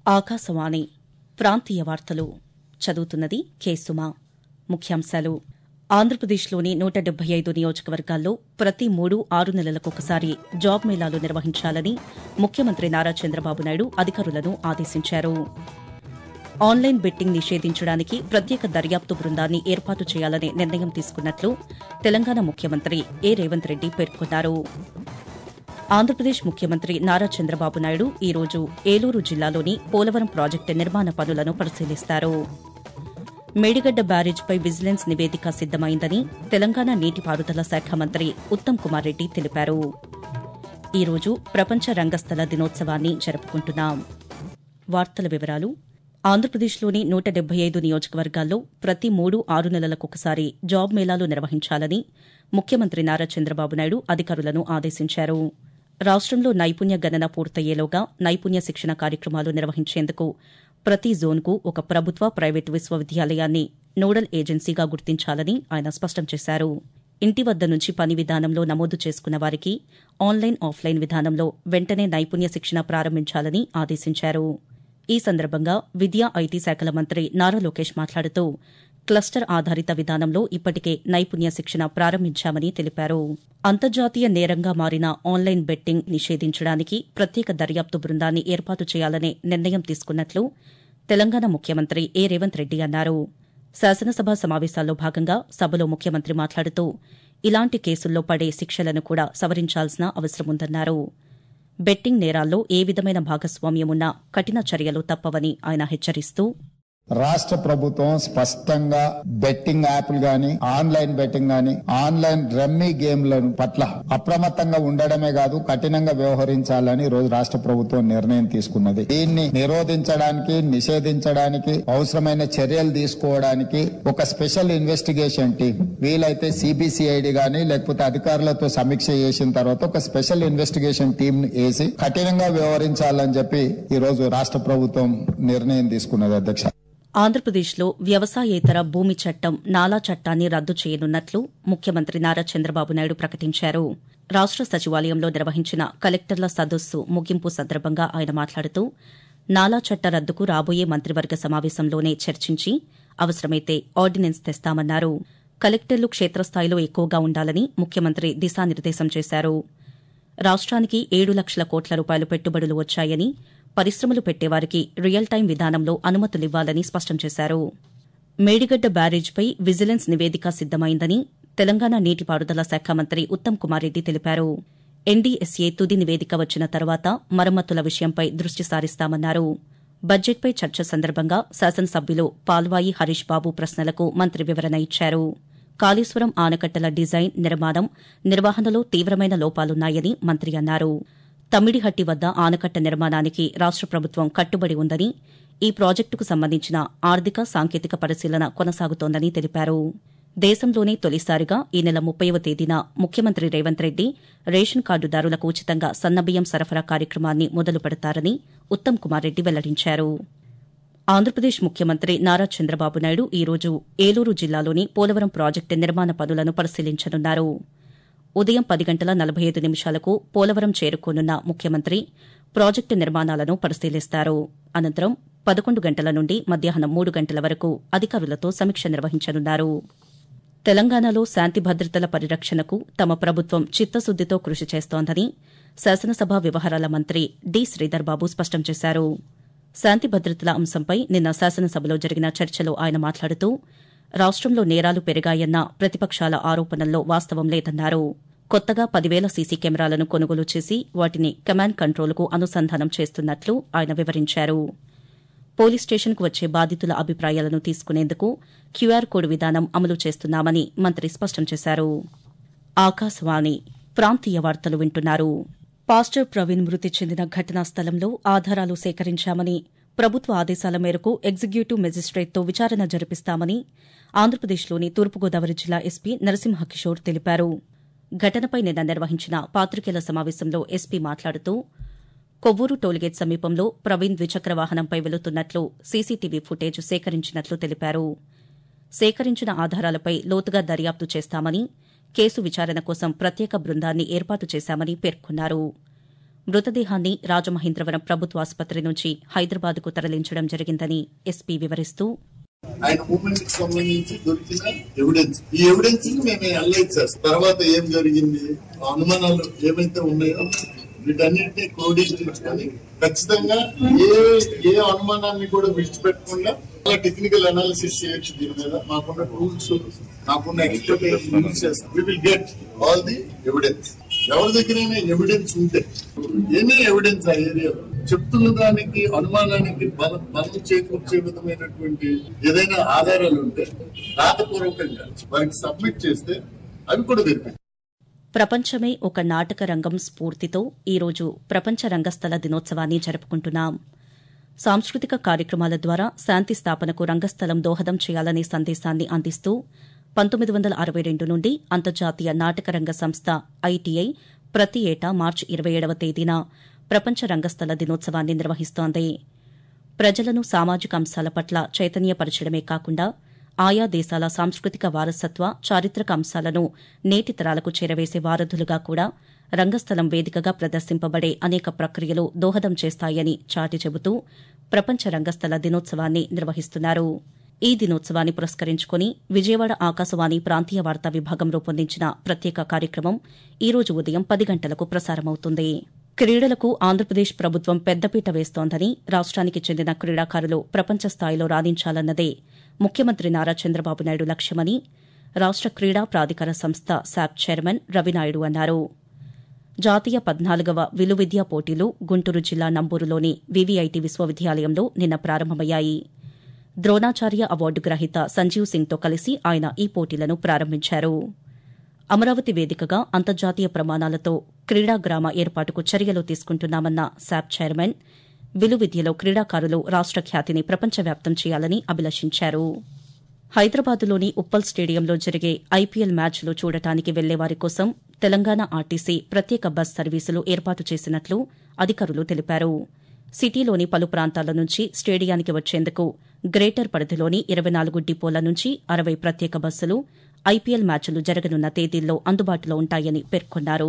ఆకాశవాణి ప్రాంతీయ వార్తలు చదువుతున్నది కె సుమా ముఖ్యాంశాలు ఆంధ్రప్రదేశ్లోని నూట డెబ్బై ఐదు నియోజకవర్గాల్లో ప్రతి మూడు ఆరు నెలలకొకసారి జాబ్ మేళాలు నిర్వహించాలని ముఖ్యమంత్రి నారా చంద్రబాబు నాయుడు అధికారులను ఆదేశించారు ఆన్లైన్ బెట్టింగ్ నిషేధించడానికి ప్రత్యేక దర్యాప్తు బృందాన్ని ఏర్పాటు చేయాలనే నిర్ణయం తీసుకున్నట్లు తెలంగాణ ముఖ్యమంత్రి ఏ రేవంత్ రెడ్డి పేర్కొన్నారు ఆంధ్రప్రదేశ్ ముఖ్యమంత్రి నారా చంద్రబాబు నాయుడు ఈ రోజు ఏలూరు జిల్లాలోని పోలవరం ప్రాజెక్టు నిర్మాణ పనులను పరిశీలిస్తారు మేడిగడ్డ బ్యారేజ్పై విజిలెన్స్ నివేదిక సిద్దమైందని తెలంగాణ నీటిపారుదల శాఖ మంత్రి ఉత్తమ్ కుమార్ రెడ్డి తెలిపారు ఈ రోజు ప్రపంచ రంగస్థల దినోత్సవాన్ని జరుపుకుంటున్నాం వార్తల వివరాలు ఆంధ్రప్రదేశ్లోని నూట డెబ్బై ఐదు నియోజకవర్గాల్లో ప్రతి మూడు ఆరు నెలలకొకసారి జాబ్ మేళాలు నిర్వహించాలని ముఖ్యమంత్రి నారా చంద్రబాబు నాయుడు అధికారులను ఆదేశించారు రాష్టంలో నైపుణ్య గణన పూర్తయ్యేలోగా నైపుణ్య శిక్షణ కార్యక్రమాలు నిర్వహించేందుకు ప్రతి జోన్కు ఒక ప్రభుత్వ ప్రైవేటు విశ్వవిద్యాలయాన్ని నోడల్ ఏజెన్సీగా గుర్తించాలని ఆయన స్పష్టం చేశారు ఇంటి వద్ద నుంచి పని విధానంలో నమోదు చేసుకున్న వారికి ఆన్లైన్ ఆఫ్లైన్ విధానంలో వెంటనే నైపుణ్య శిక్షణ ప్రారంభించాలని ఆదేశించారు ఈ సందర్భంగా విద్యా ఐటీ శాఖల మంత్రి నారా లోకేష్ మాట్లాడుతూ క్లస్టర్ ఆధారిత విధానంలో ఇప్పటికే నైపుణ్య శిక్షణ ప్రారంభించామని తెలిపారు అంతర్జాతీయ నేరంగా మారిన ఆన్లైన్ బెట్టింగ్ నిషేధించడానికి ప్రత్యేక దర్యాప్తు బృందాన్ని ఏర్పాటు చేయాలనే నిర్ణయం తీసుకున్నట్లు తెలంగాణ ముఖ్యమంత్రి ఏ రేవంత్ రెడ్డి అన్నారు శాసనసభ సమావేశాల్లో భాగంగా సభలో ముఖ్యమంత్రి మాట్లాడుతూ ఇలాంటి కేసుల్లో పడే శిక్షలను కూడా సవరించాల్సిన అవసరముందన్నారు బెట్టింగ్ నేరాల్లో ఏ విధమైన భాగస్వామ్యమున్నా కఠిన చర్యలు తప్పవని ఆయన హెచ్చరిస్తూ రాష్ట్ర ప్రభుత్వం స్పష్టంగా బెట్టింగ్ యాప్లు గాని ఆన్లైన్ బెట్టింగ్ గాని ఆన్లైన్ రమ్మీ గేమ్ల పట్ల అప్రమత్తంగా ఉండడమే కాదు కఠినంగా వ్యవహరించాలని ఈ రోజు రాష్ట్ర ప్రభుత్వం నిర్ణయం తీసుకున్నది దీన్ని నిరోధించడానికి నిషేధించడానికి అవసరమైన చర్యలు తీసుకోవడానికి ఒక స్పెషల్ ఇన్వెస్టిగేషన్ టీం వీలైతే సిబిసిఐడి గాని లేకపోతే అధికారులతో సమీక్ష చేసిన తర్వాత ఒక స్పెషల్ ఇన్వెస్టిగేషన్ టీం వేసి కఠినంగా వ్యవహరించాలని చెప్పి ఈ రోజు రాష్ట్ర ప్రభుత్వం నిర్ణయం తీసుకున్నది అధ్యక్ష ఆంధ్రప్రదేశ్లో వ్యవసాయేతర భూమి చట్టం నాలా చట్టాన్ని రద్దు చేయనున్నట్లు ముఖ్యమంత్రి నారా చంద్రబాబు నాయుడు ప్రకటించారు రాష్ట సచివాలయంలో నిర్వహించిన కలెక్టర్ల సదస్సు ముగింపు సందర్భంగా ఆయన మాట్లాడుతూ నాలా చట్ట రద్దుకు రాబోయే మంత్రివర్గ సమావేశంలోనే చర్చించి అవసరమైతే ఆర్డినెన్స్ తెస్తామన్నారు కలెక్టర్లు క్షేత్రస్థాయిలో ఎక్కువగా ఉండాలని ముఖ్యమంత్రి దిశానిర్దేశం చేశారు రాష్ట్రానికి ఏడు లక్షల కోట్ల రూపాయలు పెట్టుబడులు వచ్చాయని పరిశ్రమలు పెట్టేవారికి రియల్ టైం విధానంలో అనుమతులివ్వాలని స్పష్టం చేశారు మేడిగడ్డ బ్యారేజ్పై విజిలెన్స్ నివేదిక సిద్దమైందని తెలంగాణ నీటిపారుదల శాఖ మంత్రి ఉత్తమ్ కుమార్ రెడ్డి తెలిపారు ఎన్డీఎస్ఏ తుది నివేదిక వచ్చిన తర్వాత మరమ్మతుల విషయంపై దృష్టి సారిస్తామన్నారు బడ్జెట్పై చర్చ సందర్భంగా శాసనసభ్యులు పాల్వాయి హరీష్ బాబు ప్రశ్నలకు మంత్రి వివరణ ఇచ్చారు కాళేశ్వరం ఆనకట్టల డిజైన్ నిర్మాణం నిర్వహణలో తీవ్రమైన లోపాలున్నాయని మంత్రి అన్నారు తమ్మిడిహట్టి వద్ద ఆనకట్ట నిర్మాణానికి రాష్ట ప్రభుత్వం కట్టుబడి ఉందని ఈ ప్రాజెక్టుకు సంబంధించిన ఆర్థిక సాంకేతిక పరిశీలన కొనసాగుతోందని తెలిపారు దేశంలోనే తొలిసారిగా ఈ నెల ముప్పైవ తేదీన ముఖ్యమంత్రి రేవంత్ రెడ్డి రేషన్ కార్డుదారులకు ఉచితంగా సన్నబియ్యం సరఫరా కార్యక్రమాన్ని మొదలు పెడతారని ఉత్తమ్ కుమార్ రెడ్డి వెల్లడించారు ఆంధ్రప్రదేశ్ ముఖ్యమంత్రి నారా చంద్రబాబు నాయుడు ఈ రోజు ఏలూరు జిల్లాలోని పోలవరం ప్రాజెక్టు నిర్మాణ పనులను పరిశీలించనున్నారు ఉదయం పది గంటల నలభై ఐదు నిమిషాలకు పోలవరం చేరుకోనున్న ముఖ్యమంత్రి ప్రాజెక్టు నిర్మాణాలను పరిశీలిస్తారు అనంతరం పదకొండు గంటల నుండి మధ్యాహ్నం మూడు గంటల వరకు అధికారులతో సమీక్ష నిర్వహించనున్నారు తెలంగాణలో శాంతి భద్రతల పరిరక్షణకు తమ ప్రభుత్వం చిత్తశుద్దితో కృషి చేస్తోందని శాసనసభ వ్యవహారాల మంత్రి డి శ్రీధర్ బాబు స్పష్టం చేశారు శాంతి భద్రతల అంశంపై నిన్న శాసనసభలో జరిగిన చర్చలో ఆయన మాట్లాడుతూ రాష్టంలో నేరాలు పెరిగాయన్న ప్రతిపక్షాల ఆరోపణల్లో వాస్తవం లేదన్నారు కొత్తగా పదివేల సీసీ కెమెరాలను కొనుగోలు చేసి వాటిని కమాండ్ కంట్రోల్కు అనుసంధానం చేస్తున్నట్లు ఆయన వివరించారు పోలీస్ స్టేషన్కు వచ్చే బాధితుల అభిప్రాయాలను తీసుకునేందుకు క్యూఆర్ కోడ్ విధానం అమలు చేస్తున్నామని మంత్రి స్పష్టం చేశారు ఆకాశవాణి ప్రాంతీయ వార్తలు వింటున్నారు పాస్టర్ ప్రవీణ్ మృతి చెందిన ఘటనా స్థలంలో ఆధారాలు సేకరించామని ప్రభుత్వ ఆదేశాల మేరకు ఎగ్జిక్యూటివ్ మెజిస్ట్రేట్తో విచారణ జరిపిస్తామని ఆంధ్రప్రదేశ్లోని తూర్పుగోదావరి జిల్లా ఎస్పీ నరసింహకిషోర్ తెలిపారు ఘటనపై నిన్న నిర్వహించిన పాతికేయుల సమావేశంలో ఎస్పీ మాట్లాడుతూ కొవ్వూరు టోల్గేట్ సమీపంలో ప్రవీణ్ ద్విచక్ర వాహనంపై వెళుతున్నట్లు సీసీటీవీ ఫుటేజ్ సేకరించినట్లు తెలిపారు సేకరించిన ఆధారాలపై లోతుగా దర్యాప్తు చేస్తామని కేసు విచారణ కోసం ప్రత్యేక బృందాన్ని ఏర్పాటు చేశామని పేర్కొన్నారు మృతదేహాన్ని రాజమహేంద్రవరం ప్రభుత్వ ఆసుపత్రి నుంచి హైదరాబాద్కు తరలించడం జరిగిందని ఎస్పీ వివరిస్తూ ఆయన మూమెంట్ కి సంబంధించి దొరికిన ఎవిడెన్స్ ఈ ఎవిడెన్స్ ని మేము అనలైజ్ చేస్తాం తర్వాత ఏం జరిగింది ఆ అనుమానాలు ఏమైతే ఉన్నాయో వీటన్నిటిని క్రోడీకరించుకొని ఖచ్చితంగా ఏ ఏ అనుమానాన్ని కూడా విడిచిపెట్టకుండా టెక్నికల్ అనాలిసిస్ చేయొచ్చు దీని మీద మాకున్న టూల్స్ మాకున్న ఎక్స్పర్టైజ్ యూజ్ చేస్తాం we will get all the evidence ఎవరి దగ్గరైనా ఎవిడెన్స్ ఉంటే ఎనీ ఎవిడెన్స్ ఆ ఏరియాలో చెప్తున్న దానికి అనుమానానికి బలం బలం చేకూర్చే విధమైనటువంటి ఏదైనా ఆధారాలు ఉంటే రాతపూర్వకంగా వారికి సబ్మిట్ చేస్తే అవి కూడా వెరిఫై ప్రపంచమే ఒక నాటక రంగం స్ఫూర్తితో ఈరోజు ప్రపంచ రంగస్థల దినోత్సవాన్ని జరుపుకుంటున్నాం సాంస్కృతిక కార్యక్రమాల ద్వారా శాంతి స్థాపనకు రంగస్థలం దోహదం చేయాలనే సందేశాన్ని అందిస్తూ పంతొమ్మిది వందల అరవై రెండు నుండి అంతర్జాతీయ నాటకరంగ సంస్థ ఐటీఐ ప్రతి ఏటా మార్చి ఇరవై ఏడవ తేదీన ప్రపంచ రంగస్థల దినోత్సవాన్ని నిర్వహిస్తోంది ప్రజలను సామాజిక అంశాల పట్ల చైతన్యపరచడమే కాకుండా ఆయా దేశాల సాంస్కృతిక వారసత్వ చారిత్రక అంశాలను నేటి తరాలకు చేరవేసే వారధులుగా కూడా రంగస్థలం వేదికగా ప్రదర్శింపబడే అనేక ప్రక్రియలు దోహదం చేస్తాయని చాటి చెబుతూ ప్రపంచ రంగస్థల దినోత్సవాన్ని నిర్వహిస్తున్నారు ఈ దినోత్సవాన్ని పురస్కరించుకుని విజయవాడ ఆకాశవాణి ప్రాంతీయ వార్తా విభాగం రూపొందించిన ప్రత్యేక కార్యక్రమం ఈ రోజు ఉదయం పది గంటలకు ప్రసారమవుతుంది క్రీడలకు ఆంధ్రప్రదేశ్ ప్రభుత్వం పెద్దపీట వేస్తోందని రాష్ట్రానికి చెందిన క్రీడాకారులు ప్రపంచ స్థాయిలో రాణించాలన్నదే ముఖ్యమంత్రి నారా చంద్రబాబు నాయుడు లక్ష్యమని రాష్ట క్రీడా ప్రాధికార సంస్థ శాప్ చైర్మన్ రవినాయుడు అన్నారు జాతీయ పద్నాలుగవ విలువిద్యా పోటీలు గుంటూరు జిల్లా నంబూరులోని వివిఐటి విశ్వవిద్యాలయంలో నిన్న ప్రారంభమయ్యాయి ద్రోణాచార్య అవార్డు గ్రహీత సంజీవ్ సింగ్తో కలిసి ఆయన ఈ పోటీలను ప్రారంభించారు అమరావతి వేదికగా అంతర్జాతీయ ప్రమాణాలతో క్రీడా గ్రామ ఏర్పాటుకు చర్యలు తీసుకుంటున్నామన్న శాప్ చైర్మన్ విలువిద్యలో క్రీడాకారులు రాష్ట ఖ్యాతిని ప్రపంచవ్యాప్తం చేయాలని అభిలషించారు హైదరాబాద్లోని ఉప్పల్ స్టేడియంలో జరిగే ఐపీఎల్ మ్యాచ్లు చూడటానికి వెళ్లేవారి కోసం తెలంగాణ ఆర్టీసీ ప్రత్యేక బస్ సర్వీసులు ఏర్పాటు చేసినట్లు అధికారులు తెలిపారు సిటీలోని పలు ప్రాంతాల నుంచి స్టేడియానికి వచ్చేందుకు గ్రేటర్ పరిధిలోని ఇరవై నాలుగు డిపోల నుంచి అరవై ప్రత్యేక బస్సులు ఐపీఎల్ మ్యాచ్లు జరగనున్న తేదీల్లో అందుబాటులో ఉంటాయని పేర్కొన్నారు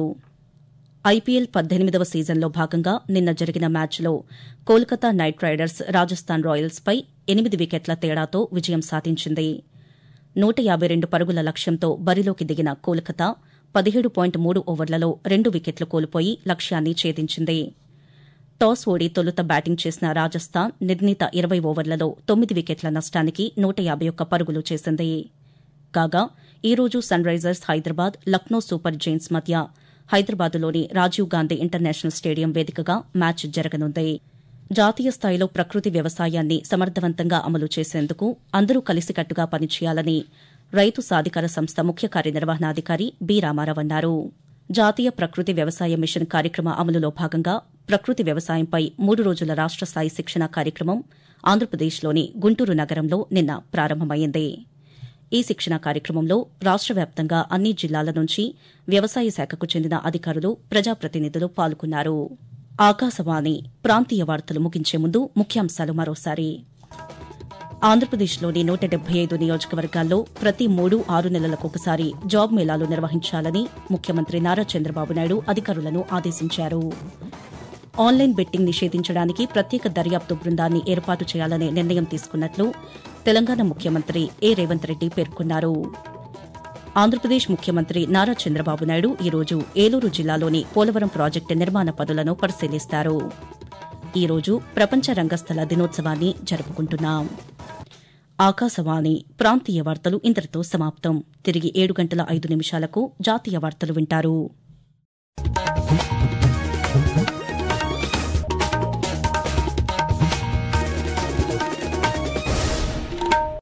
ఐపీఎల్ పద్దెనిమిదవ సీజన్లో భాగంగా నిన్న జరిగిన మ్యాచ్లో కోల్కతా నైట్ రైడర్స్ రాజస్థాన్ రాయల్స్పై ఎనిమిది వికెట్ల తేడాతో విజయం సాధించింది నూట యాబై రెండు పరుగుల లక్ష్యంతో బరిలోకి దిగిన కోల్కతా పదిహేడు పాయింట్ మూడు ఓవర్లలో రెండు వికెట్లు కోల్పోయి లక్ష్యాన్ని ఛేదించింది టాస్ ఓడి తొలుత బ్యాటింగ్ చేసిన రాజస్థాన్ నిర్ణీత ఇరవై ఓవర్లలో తొమ్మిది వికెట్ల నష్టానికి నూట యాబై ఒక్క పరుగులు చేసింది కాగా ఈ రోజు Sunrisers Hyderabad Lucknow Super Giants మధ్య హైదరాబాద్లోని రాజీవ్ గాంధీ ఇంటర్నేషనల్ స్టేడియం వేదికగా మ్యాచ్ జరగనుంది జాతీయ స్థాయిలో ప్రకృతి వ్యవసాయాన్ని సమర్థవంతంగా అమలు చేసేందుకు అందరూ కలిసికట్టుగా పనిచేయాలని రైతు సాధికార సంస్థ ముఖ్య కార్యనిర్వహణాధికారి బి రామారావు అన్నారు జాతీయ ప్రకృతి వ్యవసాయ మిషన్ కార్యక్రమ అమలులో భాగంగా ప్రకృతి వ్యవసాయంపై మూడు రోజుల రాష్ట స్థాయి శిక్షణ కార్యక్రమం ఆంధ్రప్రదేశ్లోని గుంటూరు నగరంలో నిన్న ప్రారంభమైంది ఈ శిక్షణ కార్యక్రమంలో రాష్ట వ్యాప్తంగా అన్ని జిల్లాల నుంచి వ్యవసాయ శాఖకు చెందిన అధికారులు ప్రజాప్రతినిధులు పాల్గొన్నారు ఆకాశవాణి ప్రాంతీయ వార్తలు ముగించే ముందు ముఖ్యాంశాలు మరోసారి ఆంధ్రప్రదేశ్లోని నూట డెబ్బై ఐదు నియోజకవర్గాల్లో ప్రతి మూడు ఆరు నెలలకొకసారి జాబ్ మేళాలు నిర్వహించాలని ముఖ్యమంత్రి నారా చంద్రబాబు నాయుడు అధికారులను ఆదేశించారు ఆన్లైన్ బెట్టింగ్ నిషేధించడానికి ప్రత్యేక దర్యాప్తు బృందాన్ని ఏర్పాటు చేయాలనే నిర్ణయం తీసుకున్నట్లు తెలంగాణ ముఖ్యమంత్రి ఏ రేవంత్ రెడ్డి పేర్కొన్నారు ఆంధ్రప్రదేశ్ ముఖ్యమంత్రి నారా చంద్రబాబు నాయుడు ఈరోజు ఏలూరు జిల్లాలోని పోలవరం ప్రాజెక్టు నిర్మాణ పనులను పరిశీలిస్తారు ఈరోజు ప్రపంచ రంగస్థల దినోత్సవాన్ని జరుపుకుంటున్నాం ఆకాశవాణి ప్రాంతీయ వార్తలు ఇంతటితో సమాప్తం తిరిగి ఏడు గంటల ఐదు నిమిషాలకు జాతీయ వార్తలు వింటారు